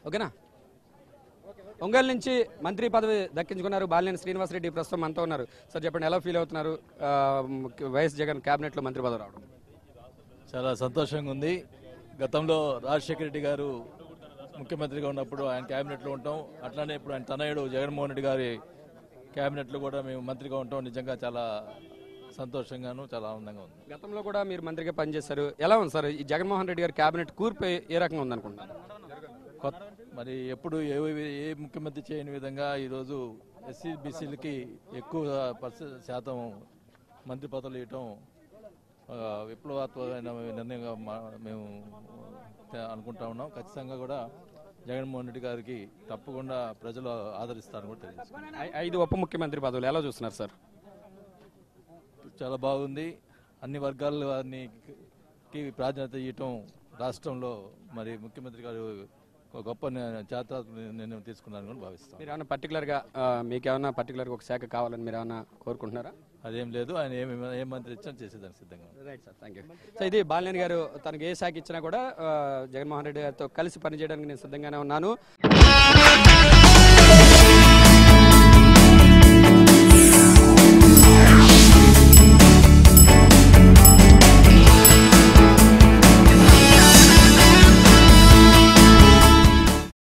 ఓకేనా ఒంగోలు నుంచి మంత్రి పదవి దక్కించుకున్నారు బాలినేని శ్రీనివాసరెడ్డి ప్రస్తుతం మనతో ఉన్నారు సార్ చెప్పండి ఎలా ఫీల్ అవుతున్నారు ఆ, వైఎస్ జగన్ కేబినెట్ లో మంత్రి పదవి రావడం చాలా సంతోషంగా ఉంది గతంలో రాజశేఖర రెడ్డి గారు ముఖ్యమంత్రిగా ఉన్నప్పుడు ఆయన క్యాబినెట్లో ఉంటాం అట్లానే ఇప్పుడు ఆయన తనయుడు జగన్మోహన్ రెడ్డి గారి క్యాబినెట్లో కూడా మేము మంత్రిగా ఉంటాం నిజంగా చాలా సంతోషంగాను చాలా ఆనందంగా ఉంది గతంలో కూడా మీరు మంత్రిగా పనిచేశారు ఎలా ఉంది సార్ ఈ జగన్మోహన్ రెడ్డి గారి కేబినెట్ కూర్పు ఏ- ఏ రకంగా ఉందనుకుంటున్నారు కొత్త మరి ఎప్పుడు ఏ ఏ ముఖ్యమంత్రి చేయని విధంగా ఈరోజు ఎస్సీ బీసీలకి ఎక్కువ పర్స శాతం మంత్రి పదవులు ఇవ్వటం ఆ, విప్లవాత్మకమైన నిర్ణయంగా మా- మేము ఆ, అనుకుంటా ఉన్నాం ఖచ్చితంగా కూడా జగన్మోహన్ రెడ్డి గారికి తప్పకుండా ప్రజలు ఆదరిస్తారని కూడా తెలియజేసుకున్నాం ఐ- ఐదు ఉప ముఖ్యమంత్రి పదవులు ఎలా చూస్తున్నారు సార్ చాలా బాగుంది అన్ని వర్గాల వారికి ప్రాధాన్యత ఇవ్వటం రాష్ట్రంలో మరి ముఖ్యమంత్రి గారు ఒక గొప్ప చారిత్రాత్మక నిర్ణయం తీసుకున్నారని కూడా భావిస్తాం మీరు ఏమైనా పర్టికులర్ గా ఆ, మీకు ఏమైనా పర్టికులర్ గా ఒక శాఖ కావాలని మీరు ఏమైనా కోరుకుంటున్నారా అదేం లేదు ఆయన ఏమి ఏ మంత్రి ఇచ్చినా చేసేదానికి సిద్ధంగా ఉన్నాం. Right sir thank you so ఇది బాలినేని గారు తనకి ఏ శాఖ ఇచ్చినా కూడా ఆ, జగన్మోహన్ రెడ్డి గారితో కలిసి పనిచేయడానికి నేను సిద్ధంగానే ఉన్నాను